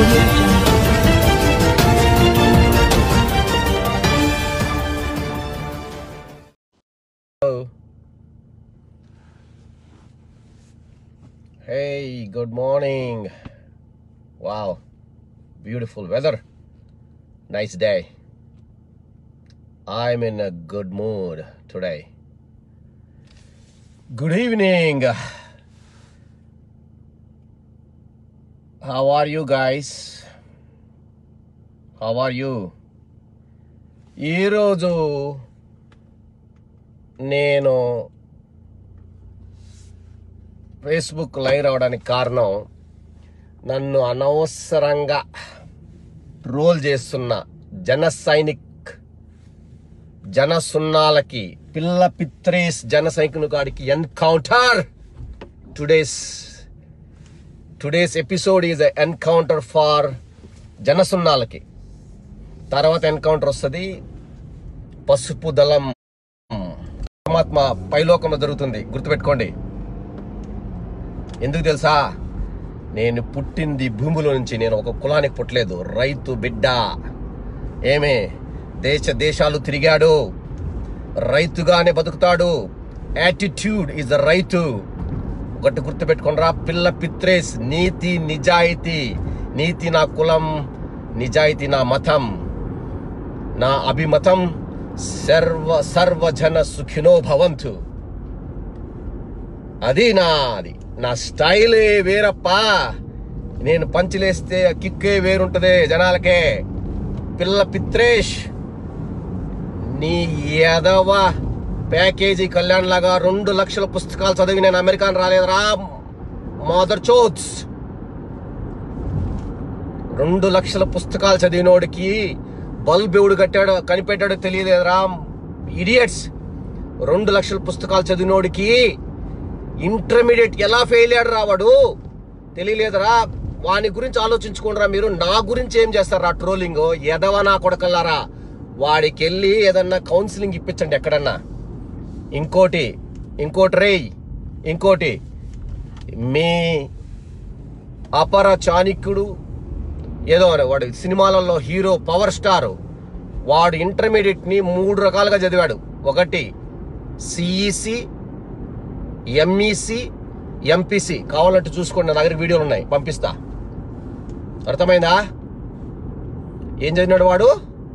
audio jungle. Hello. Hey, good morning. Wow, beautiful weather. Nice day. I'm in a good mood today. Good evening. How are you guys? How are you? ఈరోజు నేను Facebook live అవడానికి కారణం నన్ను అనవసరంగా troll చేస్తున్న జన సైనిక్ జన సున్నాలకి పిల్ల పిత్రేస్ జన సైనికుని కాడికి encounter today's today's episode is encounter for జన సున్నాలకి తర్వాత ఎన్కౌంటర్ వస్తుంది పసుపు దళం పరమాత్మ పైలోకంలో జరుగుతుంది గుర్తుపెట్టుకోండి ఎందుకు తెలుసా నేను పుట్టింది భూమిలో నుంచి నేను ఒక కులానికి పుట్టలేదు రైతు బిడ్డ ఏమే దేశ దేశాలు తిరిగాడు రైతుగానే బతుకుతాడు యాటిట్యూడ్ ఇస్ రైతు ఒకటి గుర్తుపెట్టుకోనరా పిల్ల పిత్రేస్ నీతి నిజాయితీ నీతి నా కులం నిజాయితీ నా మతం నా అభిమతం సర్వ సర్వజన సుఖినో భవంతు అది నాది నా స్టైలే వేరప్పా నేను పంచులేస్తే ఆ కిక్కే వేరుంటదే జనాలకే పిల్ల పిత్రేష్ నీ ఎదవ ప్యాకేజీ కళ్యాణ్ లాగా రెండు లక్షల పుస్తకాలు చదివి నేను అమెరికాన్ రాలేదురా మదర్ చోత్స్ రెండు లక్షల పుస్తకాలు చదివినోడికి బల్బ్ ఎవడు కట్టాడో కనిపెట్టాడో తెలియలేదురా ఇడియట్స్ రెండు లక్షల పుస్తకాలు చదివినోడికి ఇంటర్మీడియట్ ఎలా ఫెయిల్ అయ్యాడు రావాడు తెలియలేదురా వాని గురించి ఆలోచించుకోండిరా మీరు నా గురించి ఏం చేస్తారా ట్రోలింగ్ ఎదవ నా కొడకల్లారా వాడికి వెళ్ళి ఏదన్నా కౌన్సిలింగ్ ఇప్పించండి ఎక్కడన్నా ఇంకోటి ఇంకోటి రేయ్ ఇంకోటి మీ అపర చాణిక్యుడు ఏదో అని వాడు సినిమాలలో హీరో పవర్ స్టార్ వాడు ఇంటర్మీడియట్ ని మూడు రకాలుగా చదివాడు ఒకటి సిఈసి ఎంఈసి ఎంపీసీ కావాలంటే చూసుకోండి నా దగ్గర వీడియోలు ఉన్నాయి పంపిస్తా అర్థమైందా ఏం చదివినాడు వాడు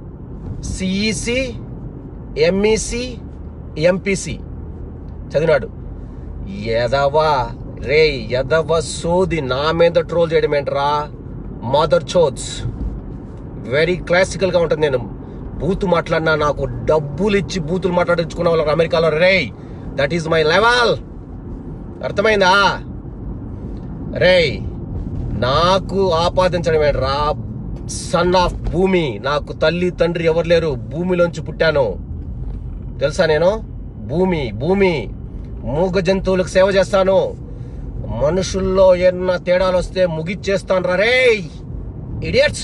సిఈసి ఎంఈసి ఎంపీసీ చదివినాడు ఎదవా రే ఎదవ సోది నా మీద ట్రోల్ చేయడం ఏంట్రా మదర్ చోత్స్ వెరీ క్లాసికల్ గా ఉంటుంది నేను బూత్ మాట్లాడినా నాకు డబ్బులు ఇచ్చి బూతులు మాట్లాడించుకున్న వాళ్ళు అమెరికాలో రే దట్ ఈస్ మై లెవెల్ అర్థమైందా రే నాకు ఆపాదించడం ఏంట్రా సన్ ఆఫ్ భూమి నాకు తల్లి తండ్రి ఎవరు లేరు భూమిలోంచి పుట్టాను తెలుసా నేను భూమి భూమి మూగ జంతువులకు సేవ చేస్తాను మనుషుల్లో ఏమన్నా తేడాలు వస్తే ముగిచ్చేస్తాను రా రే ఇడియట్స్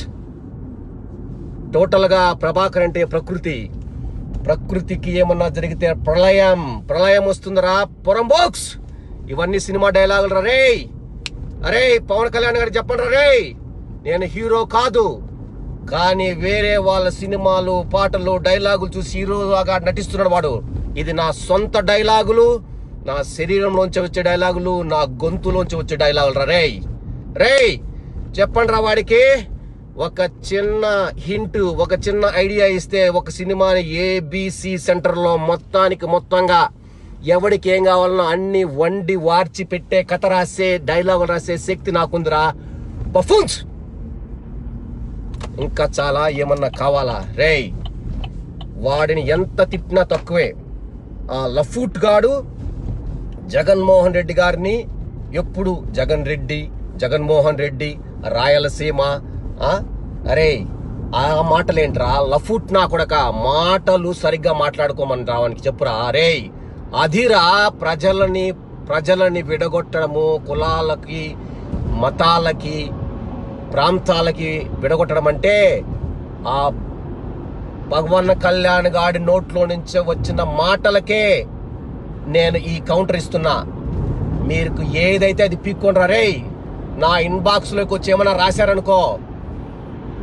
టోటల్ గా ప్రభాకర్ అంటే ప్రకృతి ప్రకృతికి ఏమన్నా జరిగితే ప్రళయం ప్రళయం వస్తుందిరా పొరంబోక్స్ ఇవన్నీ సినిమా డైలాగులు రా రే అరే పవన్ కళ్యాణ్ గారు చెప్పండి రా రే నేను హీరో కాదు కానీ వేరే వాళ్ళ సినిమాలు పాటలు డైలాగులు చూసి హీరోగా నటిస్తున్నాడు వాడు ఇది నా సొంత డైలాగులు నా శరీరంలోంచి వచ్చే డైలాగులు నా గొంతులోంచి వచ్చే డైలాగులు రా రేయ్ రేయ్ చెప్పండి రా వాడికి ఒక చిన్న హింట్ ఒక చిన్న ఐడియా ఇస్తే ఒక సినిమాని ఏబిసి సెంటర్లో మొత్తానికి మొత్తంగా ఎవడికి ఏం కావాలనో అన్ని వండి వార్చి పెట్టే కథ రాసే డైలాగులు రాసే శక్తి నాకుందిరా బఫూన్స్ ఇంకా చాలా ఏమన్నా కావాలా రేయ్ వాడిని ఎంత తిట్టినా తక్కువే ఆ లఫూట్ గాడు జగన్మోహన్ రెడ్డి గారిని ఎప్పుడు జగన్ రెడ్డి జగన్మోహన్ రెడ్డి రాయలసీమ ఆ అరే ఆ మాటలేంట్రా లఫూట్ నా కొడక మాటలు సరిగ్గా మాట్లాడుకోమని రావానికి చెప్పురా అరే అధిరా ప్రజలని ప్రజలని విడగొట్టడము కులాలకి మతాలకి ప్రాంతాలకి విడగొట్టడం అంటే ఆ భగవన్న కళ్యాణ్ గాడి నోట్లో నుంచి వచ్చిన మాటలకే నేను ఈ కౌంటర్ ఇస్తున్నా మీకు ఏదైతే అది పీక్కొని రే నా ఇన్బాక్స్ లోకి వచ్చి ఏమైనా రాశారనుకో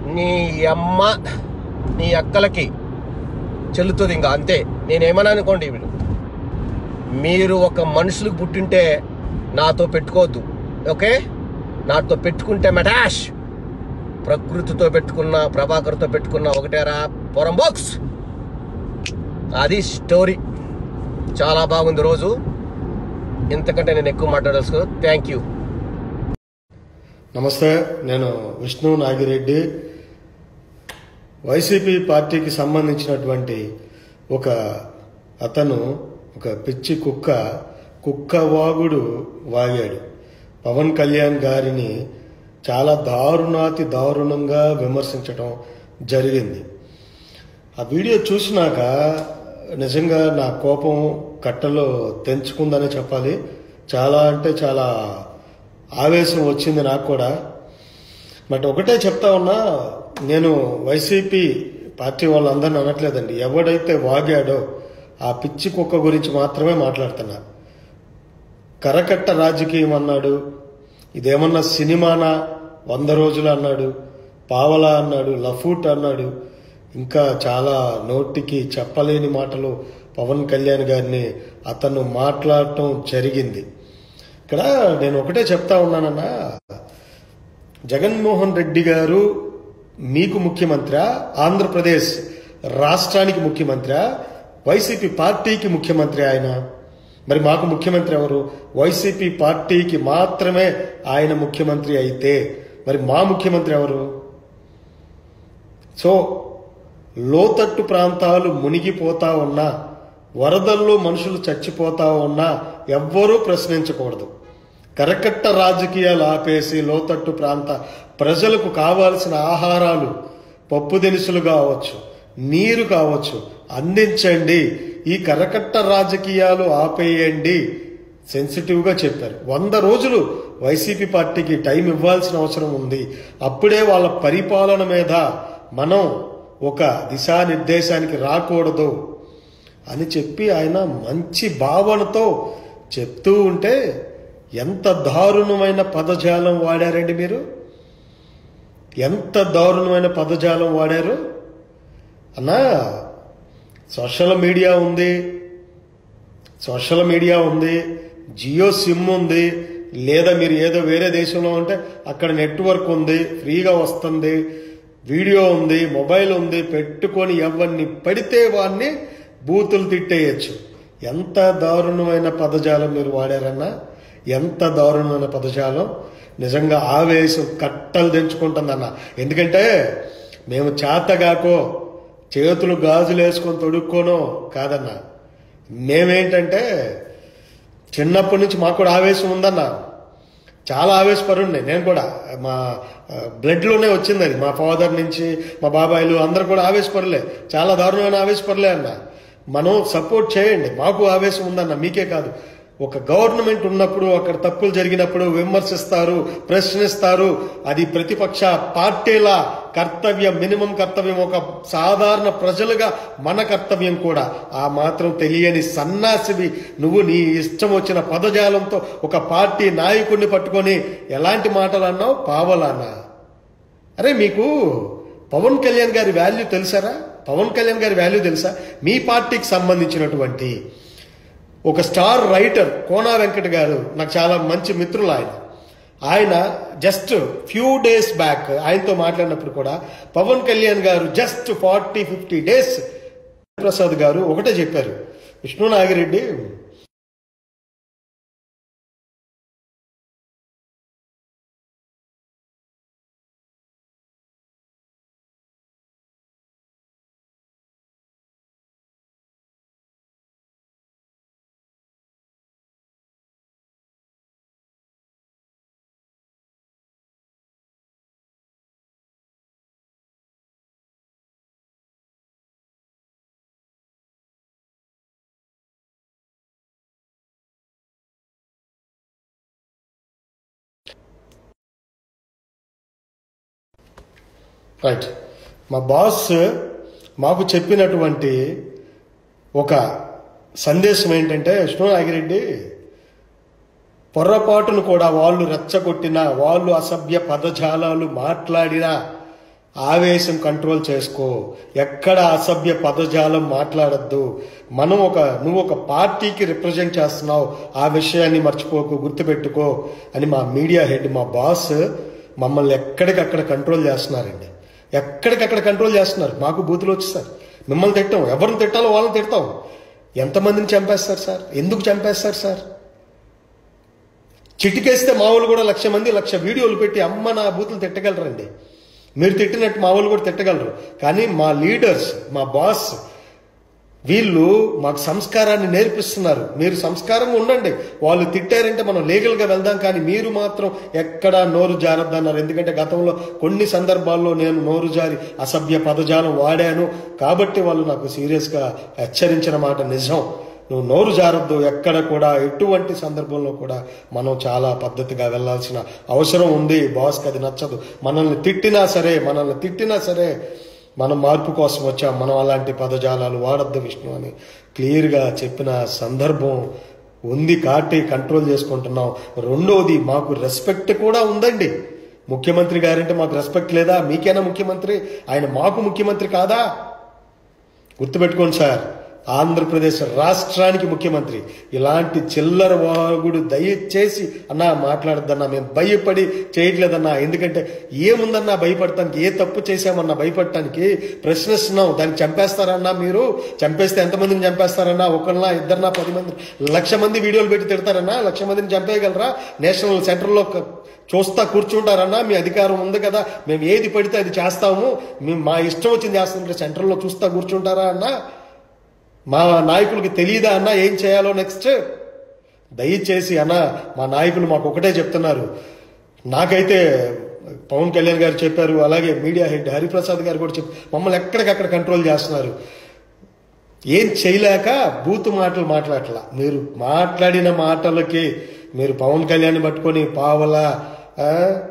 నీ అమ్మ నీ అక్కలకి చెల్లుతుంది ఇంకా అంతే నేనేమన్నా అనుకోండి వీడు మీరు ఒక మనుషులకు పుట్టింటే నాతో పెట్టుకోవద్దు ఓకే నాతో పెట్టుకుంటే మెటాష్ ప్రకృతితో పెట్టుకున్న ప్రభాకర్తో పెట్టుకున్న ఒకటేరా పొరం బాక్స్ అది స్టోరీ చాలా బాగుంది రోజు ఇంతకంటే నేను ఎక్కువ మాట్లాడాల్సి థ్యాంక్ యూ నమస్తే నేను విష్ణు నాగిరెడ్డి వైసీపీ పార్టీకి సంబంధించినటువంటి ఒక అతను ఒక పిచ్చి కుక్క కుక్క వాగుడు వాగాడు పవన్ కళ్యాణ్ గారిని చాలా దారుణాతి దారుణంగా విమర్శించడం జరిగింది ఆ వీడియో చూసినాక నిజంగా నా కోపం కట్టలో తెంచుకుందనే చెప్పాలి చాలా అంటే చాలా ఆవేశం వచ్చింది నాకు కూడా బట్ ఒకటే చెప్తా ఉన్నా నేను వైసీపీ పార్టీ వాళ్ళందరిని అనట్లేదండి ఎవడైతే వాగాడో ఆ పిచ్చి కుక్క గురించి మాత్రమే మాట్లాడుతున్నా కరకట్ట రాజకీయం అన్నాడు ఇదేమన్నా సినిమానా వంద రోజులు అన్నాడు పావలా అన్నాడు లఫూట్ అన్నాడు ఇంకా చాలా నోటికి చెప్పలేని మాటలు పవన్ కళ్యాణ్ గారిని అతను మాట్లాడటం జరిగింది ఇక్కడ నేను ఒకటే చెప్తా ఉన్నానన్నా జగన్మోహన్ రెడ్డి గారు మీకు ముఖ్యమంత్రి ఆంధ్రప్రదేశ్ రాష్ట్రానికి ముఖ్యమంత్రి వైసీపీ పార్టీకి ముఖ్యమంత్రి ఆయన మరి మాకు ముఖ్యమంత్రి ఎవరు వైసీపీ పార్టీకి మాత్రమే ఆయన ముఖ్యమంత్రి అయితే మరి మా ముఖ్యమంత్రి ఎవరు సో లోతట్టు ప్రాంతాలు మునిగిపోతా ఉన్నా వరదల్లో మనుషులు చచ్చిపోతా ఉన్నా ఎవ్వరూ ప్రశ్నించకూడదు కరకట్ట రాజకీయాలు ఆపేసి లోతట్టు ప్రాంత ప్రజలకు కావాల్సిన ఆహారాలు పప్పు దినుసులు కావచ్చు నీరు కావచ్చు అందించండి ఈ కరకట్ట రాజకీయాలు ఆపేయండి సెన్సిటివ్గా చెప్పారు వంద రోజులు వైసీపీ పార్టీకి టైం ఇవ్వాల్సిన అవసరం ఉంది అప్పుడే వాళ్ళ పరిపాలన మీద మనం ఒక దిశానిర్దేశానికి రాకూడదు అని చెప్పి ఆయన మంచి భావనతో చెప్తూ ఉంటే ఎంత దారుణమైన పదజాలం వాడారండి మీరు ఎంత దారుణమైన పదజాలం వాడారు అన్నా సోషల్ మీడియా ఉంది సోషల్ మీడియా ఉంది జియో సిమ్ ఉంది లేదా మీరు ఏదో వేరే దేశంలో ఉంటే అక్కడ నెట్వర్క్ ఉంది ఫ్రీగా వస్తుంది వీడియో ఉంది మొబైల్ ఉంది పెట్టుకొని ఎవరిని పడితే వాడిని బూతులు తిట్టేయచ్చు ఎంత దారుణమైన పదజాలం మీరు వాడారన్నా ఎంత దారుణమైన పదజాలం నిజంగా ఆవేశం కట్టలు తెంచుకుంటుందన్న ఎందుకంటే మేము చేతగాకో చేతులు గాజులు వేసుకొని తొడుక్కోనో కాదన్నా మేమేంటంటే చిన్నప్పటి నుంచి మాకు కూడా ఆవేశం ఉందన్న చాలా ఆవేశపరుండే నేను కూడా మా బ్లడ్లోనే వచ్చింది అది మా ఫాదర్ నుంచి మా బాబాయిలు అందరు కూడా ఆవేశపరులే చాలా దారుణమైన ఆవేశపరులే అన్న మనం సపోర్ట్ చేయండి మాకు ఆవేశం ఉందన్న మీకే కాదు ఒక గవర్నమెంట్ ఉన్నప్పుడు అక్కడ తప్పులు జరిగినప్పుడు విమర్శిస్తారు ప్రశ్నిస్తారు అది ప్రతిపక్ష పార్టీల కర్తవ్యం మినిమం కర్తవ్యం ఒక సాధారణ ప్రజలుగా మన కర్తవ్యం కూడా ఆ మాత్రం తెలియని సన్నాసివి నువ్వు నీ ఇష్టం వచ్చిన పదజాలంతో ఒక పార్టీ నాయకుడిని పట్టుకొని ఎలాంటి మాటలు అన్నావు పావలానా అరే మీకు పవన్ కళ్యాణ్ గారి వాల్యూ తెలుసారా పవన్ కళ్యాణ్ గారి వాల్యూ తెలుసా మీ పార్టీకి సంబంధించినటువంటి ఒక స్టార్ రైటర్ కోనా వెంకట్ గారు నాకు చాలా మంచి మిత్రులు ఆయన ఆయన జస్ట్ ఫ్యూ డేస్ బ్యాక్ ఆయనతో మాట్లాడినప్పుడు కూడా పవన్ కళ్యాణ్ గారు just forty fifty days Prasad గారు ఒకటే చెప్పారు విష్ణు నాగిరెడ్డి రైట్ మా బాస్ మాకు చెప్పినటువంటి ఒక సందేశం ఏంటంటే విష్ణు నాగిరెడ్డి పొర్రపాటును కూడా వాళ్ళు రెచ్చగొట్టినా వాళ్ళు అసభ్య పదజాలాలు మాట్లాడినా ఆవేశం కంట్రోల్ చేసుకో ఎక్కడ అసభ్య పదజాలం మాట్లాడద్దు మనం ఒక నువ్వు ఒక పార్టీకి రిప్రజెంట్ చేస్తున్నావు ఆ విషయాన్ని మర్చిపోకు గుర్తుపెట్టుకో అని మా మీడియా హెడ్ మా బాస్ మమ్మల్ని ఎక్కడికక్కడ కంట్రోల్ చేస్తున్నారండి ఎక్కడికక్కడ కంట్రోల్ చేస్తున్నారు మాకు బూతులు వచ్చేసారు మిమ్మల్ని తిట్టాం ఎవరిని తిట్టాలో వాళ్ళని తిడతాం ఎంతమందిని చంపేస్తారు సార్ ఎందుకు చంపేస్తారు సార్ చిటికేస్తే మా వాళ్ళు కూడా లక్ష మంది లక్ష వీడియోలు పెట్టి అమ్మ నా బూతులు తిట్టగలరండి మీరు తిట్టినట్టు మా వాళ్ళు కూడా తిట్టగలరు కానీ మా లీడర్స్ మా బాస్ వీళ్ళు మాకు సంస్కారాన్ని నేర్పిస్తున్నారు మీరు సంస్కారంగా ఉండండి వాళ్ళు తిట్టారంటే మనం లీగల్గా వెళ్దాం కానీ మీరు మాత్రం ఎక్కడా నోరు జారద్దన్నారు ఎందుకంటే గతంలో కొన్ని సందర్భాల్లో నేను నోరు జారి అసభ్య పదజాలం వాడాను కాబట్టి వాళ్ళు నాకు సీరియస్గా హెచ్చరించిన మాట నిజం నువ్వు నోరు జారద్దు ఎక్కడ కూడా ఎటువంటి సందర్భంలో కూడా మనం చాలా పద్ధతిగా వెళ్ళాల్సిన అవసరం ఉంది బాస్కి అది నచ్చదు మనల్ని తిట్టినా సరే మనల్ని తిట్టినా సరే మనం మార్పు కోసం వచ్చాం మనం అలాంటి పదజాలాలు వాడద్దు విష్ణు అని క్లియర్గా చెప్పిన సందర్భం ఉంది కాబట్టి కంట్రోల్ చేసుకుంటున్నాం రెండోది మాకు రెస్పెక్ట్ కూడా ఉందండి ముఖ్యమంత్రి గారంటే మాకు రెస్పెక్ట్ లేదా మీకేనా ముఖ్యమంత్రి ఆయన మాకు ముఖ్యమంత్రి కాదా గుర్తుపెట్టుకోండి సార్ ఆంధ్రప్రదేశ్ రాష్ట్రానికి ముఖ్యమంత్రి ఇలాంటి చిల్లర వాగుడు దయచేసి అన్నా మాట్లాడద్దన్నా మేము భయపడి చేయట్లేదన్నా ఎందుకంటే ఏముందన్నా భయపడటానికి ఏ తప్పు చేశామన్నా భయపడటానికి ప్రశ్నిస్తున్నాం దాన్ని చంపేస్తారన్నా మీరు చంపేస్తే ఎంతమందిని చంపేస్తారన్నా ఒకళ్ళనా ఇద్దరన్నా పది మంది లక్ష మంది వీడియోలు పెట్టి తిడతారన్నా లక్ష మందిని చంపేయగలరా నేషనల్ సెంటర్లో క- చూస్తా కూర్చుంటారన్నా మీ అధికారం ఉంది కదా మేము ఏది పడితే అది చేస్తాము మేము మా ఇష్టం వచ్చింది చేస్తుంటే సెంటర్లో చూస్తా కూర్చుంటారా అన్నా మా నాయకులకి తెలియదా అన్న ఏం చేయాలో నెక్స్ట్ దయచేసి అన్న మా నాయకులు మాకు ఒకటే చెప్తున్నారు నాకైతే పవన్ కళ్యాణ్ గారు చెప్పారు అలాగే మీడియా హెడ్ హరిప్రసాద్ గారు కూడా చెప్పారు మమ్మల్ని ఎక్కడికక్కడ కంట్రోల్ చేస్తున్నారు ఏం చేయలేక బూతు మాటలు మాట్లాడట్లా మీరు మాట్లాడిన మాటలకి మీరు పవన్ కళ్యాణ్ పట్టుకొని పావలా ఆ,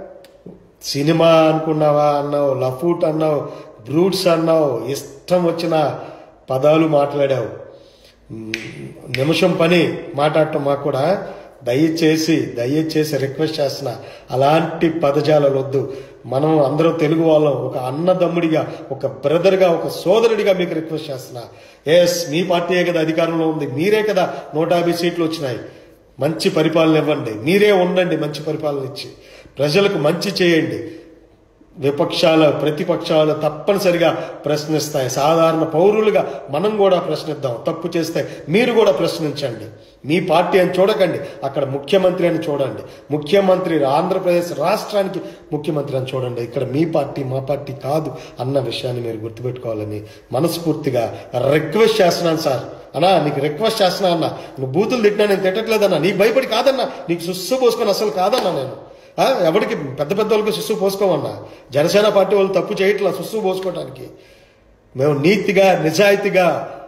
సినిమా అనుకున్నావా అన్నావు లఫూట్ అన్నావు బ్రూట్స్ అన్నావు ఇష్టం వచ్చిన పదాలు మాట్లాడావు మ్, నిమిషం పని మాట్లాడటం మాకు కూడా దయచేసి దయచేసి రిక్వెస్ట్ చేస్తున్నా అలాంటి పదజాలాలు వద్దు మనం అందరం తెలుగు వాళ్ళం ఒక అన్నదమ్ముడిగా ఒక బ్రదర్గా ఒక సోదరుడిగా మీకు రిక్వెస్ట్ చేస్తున్నా ఎస్ మీ పార్టీయే కదా అధికారంలో ఉంది మీరే కదా నూట యాభై సీట్లు వచ్చినాయి మంచి పరిపాలన ఇవ్వండి మీరే ఉండండి మంచి పరిపాలన ఇచ్చి ప్రజలకు మంచి చేయండి విపక్షాల ప్రతిపక్షాలు తప్పనిసరిగా ప్రశ్నిస్తాయి సాధారణ పౌరులుగా మనం కూడా ప్రశ్నిద్దాం తప్పు చేస్తే మీరు కూడా ప్రశ్నించండి మీ పార్టీ అని చూడకండి అక్కడ ముఖ్యమంత్రి అని చూడండి ముఖ్యమంత్రి ఆంధ్రప్రదేశ్ రాష్ట్రానికి ముఖ్యమంత్రి అని చూడండి ఇక్కడ మీ పార్టీ మా పార్టీ కాదు అన్న విషయాన్ని మీరు గుర్తుపెట్టుకోవాలని మనస్ఫూర్తిగా రిక్వెస్ట్ చేస్తున్నాను సార్ అన్నా నీకు రిక్వెస్ట్ చేస్తున్నా అన్న నువ్వు బూతులు తిట్టినా నేను తిట్టట్లేదన్నా నీకు భయపడి కాదన్నా నీకు సుస్సు పోసుకొని అసలు కాదన్నా నేను ఆ, ఎవరికి పెద్ద పెద్ద వాళ్ళకి సుస్సు పోసుకోమన్నా జనసేన పార్టీ వాళ్ళు తప్పు చేయట్లా సుస్సు పోసుకోవటానికి మేము నీతిగా నిజాయితీగా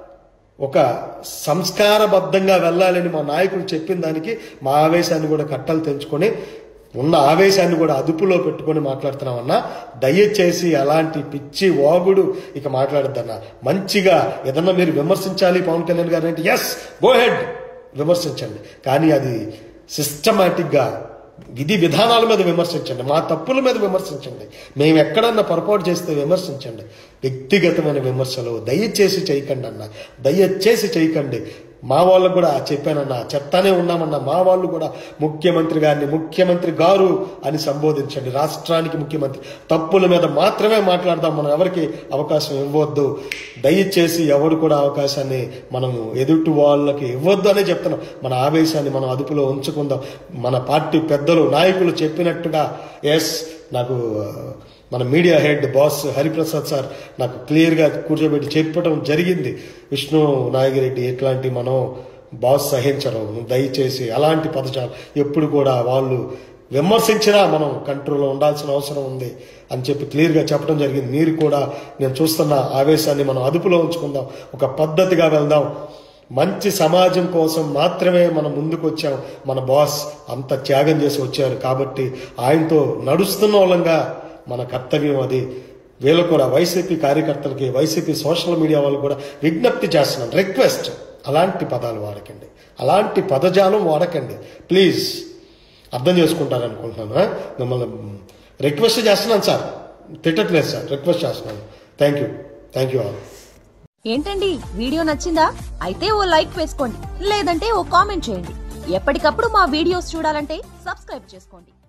ఒక సంస్కారబద్ధంగా వెళ్ళాలని మా నాయకులు చెప్పిన దానికి మా ఆవేశాన్ని కూడా కట్టలు తెంచుకొని ఉన్న ఆవేశాన్ని కూడా అదుపులో పెట్టుకొని మాట్లాడుతున్నామన్నా దయచేసి అలాంటి పిచ్చి వాగుడు ఇక మాట్లాడద్దన్నా మంచిగా ఏదన్నా మీరు విమర్శించాలి పవన్ కళ్యాణ్ గారు అంటే ఎస్ గో హెడ్ విమర్శించండి కానీ అది సిస్టమేటిక్గా విధి విధానాల మీద విమర్శించండి మా తప్పుల మీద విమర్శించండి మేము ఎక్కడన్నా పొరపాటు చేస్తే విమర్శించండి వ్యక్తిగతమైన విమర్శలు దయచేసి చేయకండి అన్న దయచేసి చేయకండి మా వాళ్ళకు కూడా చెప్పానన్నా చెప్తానే ఉన్నామన్నా మా వాళ్ళు కూడా ముఖ్యమంత్రి గారిని ముఖ్యమంత్రి గారు అని సంబోధించండి రాష్ట్రానికి ముఖ్యమంత్రి తప్పుల మీద మాత్రమే మాట్లాడదాం మనం ఎవరికి అవకాశం ఇవ్వద్దు దయచేసి ఎవరు కూడా అవకాశాన్ని మనము ఎదుటి వాళ్ళకి ఇవ్వద్దు అనే చెప్తున్నాం మన ఆవేశాన్ని మనం అదుపులో ఉంచుకుందాం మన పార్టీ పెద్దలు నాయకులు చెప్పినట్టుగా ఎస్ నాకు ఆ, మన media head boss Hariprasad sir నాకు క్లియర్గా కూర్చోబెట్టి చెప్పడం జరిగింది విష్ణు నాగిరెడ్డి ఎట్లాంటి మనం బాస్ సహించరు దయచేసి అలాంటి పదజాలు ఎప్పుడు కూడా వాళ్ళు విమర్శించినా మనం కంట్రోల్లో ఉండాల్సిన అవసరం ఉంది అని చెప్పి క్లియర్గా చెప్పడం జరిగింది మీరు కూడా నేను చూస్తున్న ఆవేశాన్ని మనం అదుపులో ఉంచుకుందాం ఒక పద్ధతిగా వెళ్దాం మంచి సమాజం కోసం మాత్రమే మనం ముందుకు వచ్చాం మన బాస్ అంత త్యాగం చేసి వచ్చారు కాబట్టి ఆయనతో నడుస్తున్న వాళ్ళంగా మన కర్తవ్యం అది వీళ్ళు కూడా వైసీపీ కార్యకర్తలకి వైసీపీ సోషల్ మీడియా వాళ్ళు కూడా విజ్ఞప్తి చేస్తున్నాను రిక్వెస్ట్ అలాంటి పదాలు వాడకండి అలాంటి పదజాలం వాడకండి ప్లీజ్ అర్థం చేసుకుంటారనుకుంటున్నాను ఆ? మిమ్మల్ని రిక్వెస్ట్ చేస్తున్నాను సార్ తిట్టట్లేదు సార్ రిక్వెస్ట్ చేస్తున్నాను thank you thank you all ఏంటండి వీడియో నచ్చిందా అయితే ఓ లైక్ వేసుకోండి లేదంటే ఓ కామెంట్ చేయండి ఎప్పటికప్పుడు మా వీడియోస్ చూడాలంటే సబ్స్క్రైబ్ చేసుకోండి